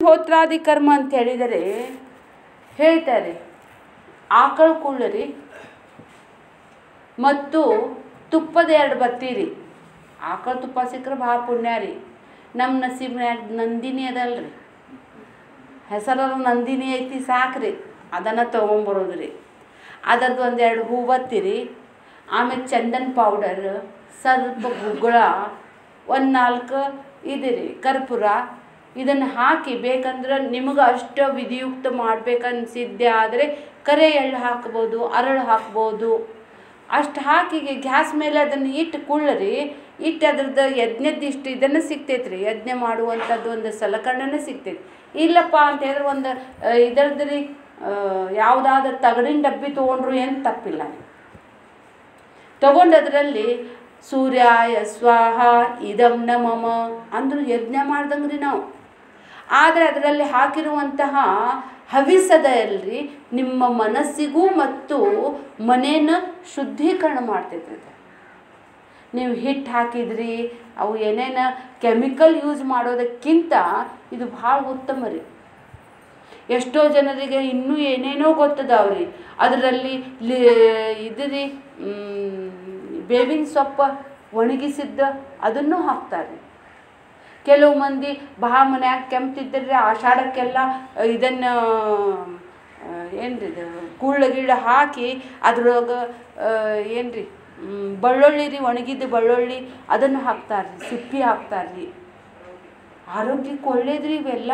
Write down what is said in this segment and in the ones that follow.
ಅಗ್ನಿಹೋತ್ರಾದಿ ಕರ್ಮ ಅಂತ ಹೇಳಿದರೆ ಹೇಳ್ತಾರೆ ಆಕಳ ಕುಳ್ಳರಿ ಮತ್ತು ತುಪ್ಪದ ಎರಡು ಬತ್ತೀರಿ ಆಕಳ ತುಪ್ಪ ಸಿಕ್ಕರೆ ಭಾಳ ಪುಣ್ಯ ರೀ ನಮ್ಮ ನಸೀಬ್ನ್ಯಾಗ ನಂದಿನಿ ಅದಲ್ರಿ ಹೆಸರಲ್ಲ ನಂದಿನಿ ಐತಿ ಸಾಕ್ರಿ ಅದನ್ನು ತೊಗೊಂಬರೋದು ರೀ ಅದರದ್ದು ಒಂದೆರಡು ಹೂ ಬತ್ತಿರಿ ಆಮೇಲೆ ಚಂದನ್ ಪೌಡರ್ ಸ್ವಲ್ಪ ಗುಗ್ಗಳ ಒಂದು ನಾಲ್ಕು ಇದು ರೀ ಕರ್ಪೂರ ಇದನ್ನು ಹಾಕಿ ಬೇಕಂದ್ರೆ ನಿಮಗೆ ಅಷ್ಟು ವಿಧಿಯುಕ್ತ ಮಾಡ್ಬೇಕನ್ಸಿದ್ದೆ ಆದರೆ ಕರೆ ಎಳ್ಳು ಹಾಕ್ಬೋದು ಅರಳು ಹಾಕ್ಬೋದು ಅಷ್ಟು ಹಾಕಿ ಗ್ಯಾಸ್ ಮೇಲೆ ಅದನ್ನು ಇಟ್ಟು ಕುಳ್ಳರಿ ಇಟ್ಟು ಅದ್ರದ್ದು ಯಜ್ಞದ್ದು ಇಷ್ಟು ಇದನ್ನು ಸಿಗ್ತೈತೆ ರೀ ಯಜ್ಞ ಮಾಡುವಂಥದ್ದು ಒಂದು ಸಲಕರಣೆನೇ ಸಿಗ್ತೈತಿ ಇಲ್ಲಪ್ಪ ಅಂತ ಹೇಳಿದ್ರೆ ಒಂದು ಇದರದ್ದು ರೀ ಯಾವುದಾದ್ರೂ ತಗಡಿನ ಡಬ್ಬಿ ತೊಗೊಂಡ್ರು ಏನು ತಪ್ಪಿಲ್ಲ ತಗೊಂಡು ಅದರಲ್ಲಿ ಸೂರ್ಯಾಯ ಸ್ವಾಹ ಇದಂ ನಮಮ ಅಂದ್ರು ಯಜ್ಞ ಮಾಡ್ದಂಗೆ ರೀ ನಾವು ಆದರೆ ಅದರಲ್ಲಿ ಹಾಕಿರುವಂತಹ ಹವಿಸದ ಅಲ್ರಿ ನಿಮ್ಮ ಮನಸ್ಸಿಗೂ ಮತ್ತು ಮನೇನ ಶುದ್ಧೀಕರಣ ಮಾಡ್ತೈತೆ ಅದು. ನೀವು ಹಿಟ್ಟು ಹಾಕಿದ್ರಿ ಅವು ಏನೇನ ಕೆಮಿಕಲ್ ಯೂಸ್ ಮಾಡೋದಕ್ಕಿಂತ ಇದು ಭಾಳ ಉತ್ತಮ ರೀ ಎಷ್ಟೋ ಜನರಿಗೆ ಇನ್ನೂ ಏನೇನೋ ಗೊತ್ತದಾವ್ರಿ ಅದರಲ್ಲಿ ಲಿ ಇದು ರೀ ಬೇವಿನ ಸೊಪ್ಪು ಒಣಗಿಸಿದ್ದ ಅದನ್ನು ಹಾಕ್ತಾರೆ ಕೆಲವು ಮಂದಿ ಬಹಳ ಮನ್ಯಾಗ ಕೆಮ್ತಿದ್ದರೆ ಆಷಾಢಕ್ಕೆಲ್ಲ ಇದನ್ನು ಏನ್ರಿ ಇದು ಕುಳ್ಳ ಗಿಳ್ಳ ಹಾಕಿ ಅದ್ರೊಳಗೆ ಏನ್ರಿ ಮ್, ಬೆಳ್ಳುಳ್ಳಿ ರೀ ಒಣಗಿದ ಬೆಳ್ಳುಳ್ಳಿ ಅದನ್ನು ಹಾಕ್ತಾರೆ ಸಿಪ್ಪಿ ಹಾಕ್ತಾರೆ ಆರೋಗ್ಯಕ್ಕೆ ಒಳ್ಳೇದ್ರಿ ಇವೆಲ್ಲ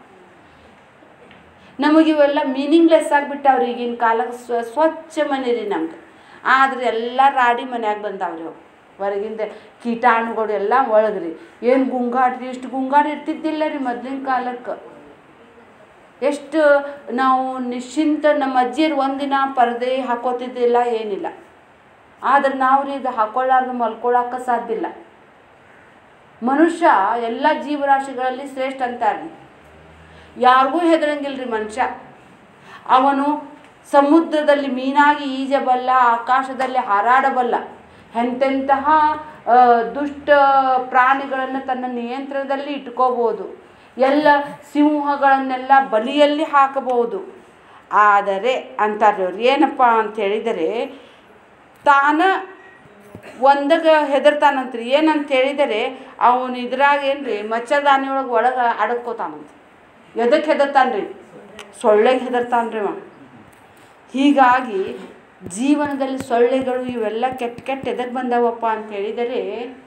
ನಮಗಿವೆಲ್ಲ ಮೀನಿಂಗ್ಲೆಸ್ ಆಗಿಬಿಟ್ಟಾವ್ರಿ ಈಗಿನ ಕಾಲಕ್ಕೆ ಸ್ವ ಸ್ವಚ್ಛ ಮನೆ ರೀ ನಮ್ದು ಆದ್ರೆ ಎಲ್ಲ ರಾಡಿ ಮನ್ಯಾಗ ಬಂದಾವ್ರಿ ಅವು ಹೊರಗಿಂದ ಕೀಟಾಣುಗಳು ಎಲ್ಲ ಒಳಗ್ರಿ ಏನು ಗುಂಗಾಡ್ರಿ ಇಷ್ಟು ಗುಂಗಾಡ್ ಇರ್ತಿದ್ದಿಲ್ಲ ರೀ ಮೊದ್ಲಿನ ಕಾಲಕ್ಕೆ ಎಷ್ಟು ನಾವು ನಿಶ್ಚಿಂತ ನಮ್ಮ ಅಜ್ಜಿಯರು ಒಂದಿನ ಪರದೆ ಹಾಕೋತಿದ್ದಿಲ್ಲ ಏನಿಲ್ಲ ಆದ್ರೆ ನಾವು ರೀ ಇದು ಹಾಕೊಳ್ಳಾರ್ದು ಮಲ್ಕೊಳಕ್ಕೆ ಸಾಧ್ಯ ಇಲ್ಲ ಮನುಷ್ಯ ಎಲ್ಲ ಜೀವರಾಶಿಗಳಲ್ಲಿ ಶ್ರೇಷ್ಠ ಅಂತಾರ್ರಿ ಯಾರಿಗೂ ಹೆದರಂಗಿಲ್ಲ ರೀ ಮನುಷ್ಯ ಅವನು ಸಮುದ್ರದಲ್ಲಿ ಮೀನಾಗಿ ಈಜಬಲ್ಲ ಆಕಾಶದಲ್ಲಿ ಹಾರಾಡಬಲ್ಲ ಎಂತೆಂತಹ ಆ, ದುಷ್ಟ ಪ್ರಾಣಿಗಳನ್ನು ತನ್ನ ನಿಯಂತ್ರಣದಲ್ಲಿ ಇಟ್ಕೋಬೋದು ಎಲ್ಲ ಸಿಂಹಗಳನ್ನೆಲ್ಲ ಬಲಿಯಲ್ಲಿ ಹಾಕಬಹುದು ಆದರೆ ಅಂತಾರೆ ಅವ್ರು ಏನಪ್ಪ ಅಂತ ಹೇಳಿದರೆ ತಾನ ಒಂದಾಗ ಹೆದರ್ತಾನಂತ್ರಿ ಏನಂತ ಹೇಳಿದರೆ ಅವನು ಇದ್ರಾಗ ಏನ್ರಿ ಮಚ್ಚದಾನಿ ಒಳಗೆ ಒಳಗೆ ಅಡಕ್ಕೋತಾನಂತ ಎದಕ್ಕೆ ಹೆದರ್ತಾನ್ರಿ ಸೊಳ್ಳೆಗೆ ಹೆದರ್ತಾನ್ರಿ ಅವ ಹೀಗಾಗಿ ಜೀವನದಲ್ಲಿ ಸೊಳ್ಳೆಗಳು ಇವೆಲ್ಲ ಕೆಟ್ಟ ಕೆಟ್ಟ ಎದಕ್ಕೆ ಬಂದಾವಪ್ಪ ಅಂತ ಹೇಳಿದರೆ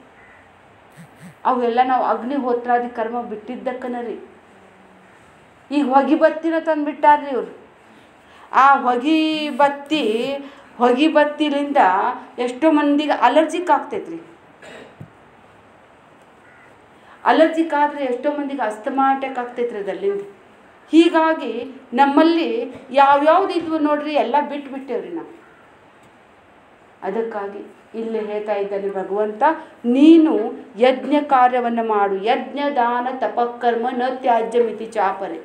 ಅವೆಲ್ಲ ನಾವು ಅಗ್ನಿಹೋತ್ರಾದಿ ಕರ್ಮ ಬಿಟ್ಟಿದ್ದಕ್ಕನ ರೀ ಈಗ ಹೊಗೆ ಬತ್ತಿನ ತಂದುಬಿಟ್ಟಾರ್ರಿ ಇವ್ರು ಆ ಹೊಗೆ ಬತ್ತಿ ಹೊಗೆ ಬತ್ತಿಲಿಂದ ಎಷ್ಟೋ ಮಂದಿಗೆ ಅಲರ್ಜಿಕ್ ಆಗ್ತೈತ್ರಿ ಅಲರ್ಜಿಕ್ ಆದರೆ ಎಷ್ಟೋ ಮಂದಿಗೆ ಅಸ್ತಮಾ ಅಟ್ಯಾಕ್ ಆಗ್ತೈತ್ರಿ ಅದಲ್ಲಿಂದ ಹೀಗಾಗಿ ನಮ್ಮಲ್ಲಿ ಯಾವ್ಯಾವ್ದು ಇದ್ವು ನೋಡ್ರಿ ಎಲ್ಲ ಬಿಟ್ಟು ಬಿಟ್ಟೇವ್ರಿ ನಾವು ಅದಕ್ಕಾಗಿ ಇಲ್ಲಿ ಹೇಳ್ತಾ ಇದ್ದಾನೆ ಭಗವಂತ ನೀನು ಯಜ್ಞ ಕಾರ್ಯವನ್ನು ಮಾಡು ಯಜ್ಞ ದಾನ ತಪಕರ್ಮ ನ ತ್ಯಾಜ್ಯ ಮಿತಿ ಚಾಪರೆ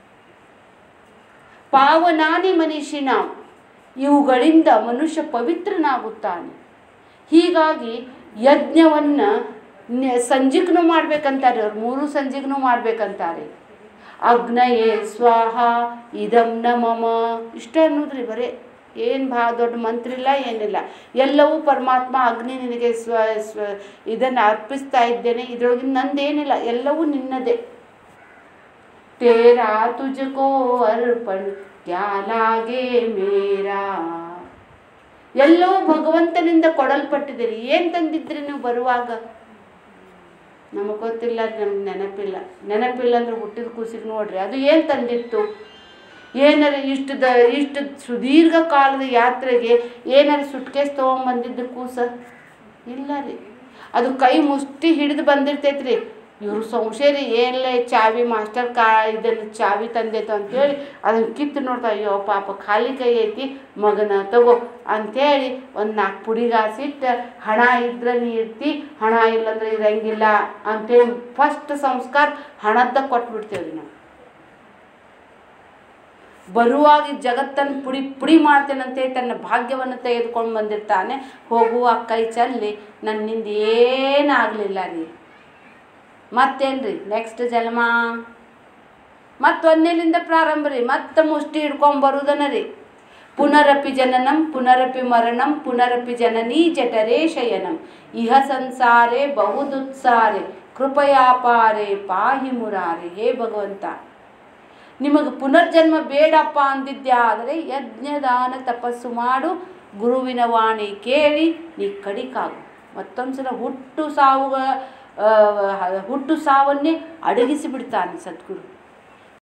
ಪಾವನಾನಿ ಮನೀಷಿನ ಇವುಗಳಿಂದ ಮನುಷ್ಯ ಪವಿತ್ರನಾಗುತ್ತಾನೆ ಹೀಗಾಗಿ ಯಜ್ಞವನ್ನು ಸಂಜಿಗ್ನು ಮಾಡ್ಬೇಕಂತಾರೆ ಅವ್ರು ಮೂರು ಸಂಜಿಗ್ನು ಮಾಡ್ಬೇಕಂತಾರೆ ಅಗ್ನಯೇ ಸ್ವಾಹ ಇದಂ ನ ಮಮ ಇಷ್ಟ ಅನ್ನೋದ್ರಿ ಬರೇ ಏನು ಭಾಳ ದೊಡ್ಡ ಮಂತ್ರ ಇಲ್ಲ ಏನಿಲ್ಲ ಎಲ್ಲವೂ ಪರಮಾತ್ಮ ಅಗ್ನಿ ನಿನಗೆ ಸ್ವ ಸ್ವ ಇದನ್ನು ಅರ್ಪಿಸ್ತಾ ಇದ್ದೇನೆ ಇದರೊಳಗೆ ನಂದೇನಿಲ್ಲ ಎಲ್ಲವೂ ನಿನ್ನದೇ तेरा तुझको अर्पण क्या लागे ಮೇರಾ ಎಲ್ಲವೂ ಭಗವಂತನಿಂದ ಕೊಡಲ್ಪಟ್ಟಿದ್ದೀರಿ ಏನು ತಂದಿದ್ರಿ ನೀವು ಬರುವಾಗ ನಮಗೆ ಗೊತ್ತಿಲ್ಲ ನಮ್ಗೆ ನೆನಪಿಲ್ಲ ನೆನಪಿಲ್ಲ ಅಂದ್ರೆ ಹುಟ್ಟಿದ ಕೂಸಿಗೆ ನೋಡ್ರಿ ಅದು ಏನು ತಂದಿತ್ತು ಏನಾರ ಇಷ್ಟು ದ ಇಷ್ಟು ಸುದೀರ್ಘ ಕಾಲದ ಯಾತ್ರೆಗೆ ಏನಾರ ಸುಟ್ಕೇಸ್ ತೊಗೊಂಬಂದಿದ್ದು ಕೂಸ ಇಲ್ಲ ರೀ ಅದು ಕೈ ಮುಷ್ಟಿ ಹಿಡಿದು ಬಂದಿರ್ತೈತ್ರಿ ಇವರು ಸಂಶಯ ರೀ ಏನಿಲ್ಲ ಚಾವಿ ಮಾಸ್ಟರ್ ಕಾ ಇದನ್ನು ಚಾವಿ ತಂದೈತು ಅಂತೇಳಿ ಅದನ್ನು ಕಿತ್ತು ನೋಡ್ತಾ ಅಯ್ಯೋ ಪಾಪ ಖಾಲಿ ಕೈ ಐತಿ ಮಗನ ತಗೋ ಅಂಥೇಳಿ ಒಂದು ನಾಲ್ಕು ಪುಡಿಗಾಸಿಟ್ಟು ಹಣ ಇದ್ರೆ ನೀ ಇರ್ತಿ ಹಣ ಇಲ್ಲಂದ್ರೆ ಇರಂಗಿಲ್ಲ ಅಂತೇಳಿ ಫಸ್ಟ್ ಸಂಸ್ಕಾರ ಹಣದ್ದ ಕೊಟ್ಬಿಡ್ತೇವೆ ರೀ ನಾವು ಬರುವಾಗ ಈ ಜಗತ್ತನ್ನು ಪುಡಿ ಪುಡಿ ಮಾಡ್ತೇನಂತೆ ತನ್ನ ಭಾಗ್ಯವನ್ನು ತೆಗೆದುಕೊಂಡು ಬಂದಿರ್ತಾನೆ ಹೋಗುವ ಕೈ ಚಲ್ಲಿ ನನ್ನಿಂದ ಏನಾಗಲಿಲ್ಲ ರೀ ಮತ್ತೇನು ರೀ ನೆಕ್ಸ್ಟ್ ಜನ್ಮ ಮತ್ತು ಒಂದನೇಲಿಂದ ಪ್ರಾರಂಭ ರೀ ಮತ್ತೆ ಮುಷ್ಟಿ ಹಿಡ್ಕೊಂಬರುದನ ರೀ ಪುನರಪಿ ಜನನಂ ಪುನರಪಿ ಮರಣಂ ಪುನರಪಿ ಜನನೀ ಜಠರೇ ಶಯನಂ ಇಹ ಸಂಸಾರೆ ಬಹುದುತ್ಸಾರೆ ಕೃಪಯಾಪಾರೆ ಪಾಹಿ ಮುರಾರೆ ಹೇ ಭಗವಂತ ನಿಮಗೆ ಪುನರ್ಜನ್ಮ ಬೇಡಪ್ಪ ಅಂದಿದ್ದೆ ಆದರೆ ಯಜ್ಞದಾನ ತಪಸ್ಸು ಮಾಡು ಗುರುವಿನ ವಾಣಿ ಕೇಳಿ ನೀ ಕಡಿಕಾಗು ಮತ್ತೊಂದು ಸಲ ಹುಟ್ಟು ಸಾವುಗಳ ಆ, ಹುಟ್ಟು ಸಾವನ್ನೇ ಅಡಗಿಸಿ ಬಿಡ್ತಾನೆ ಸದ್ಗುರು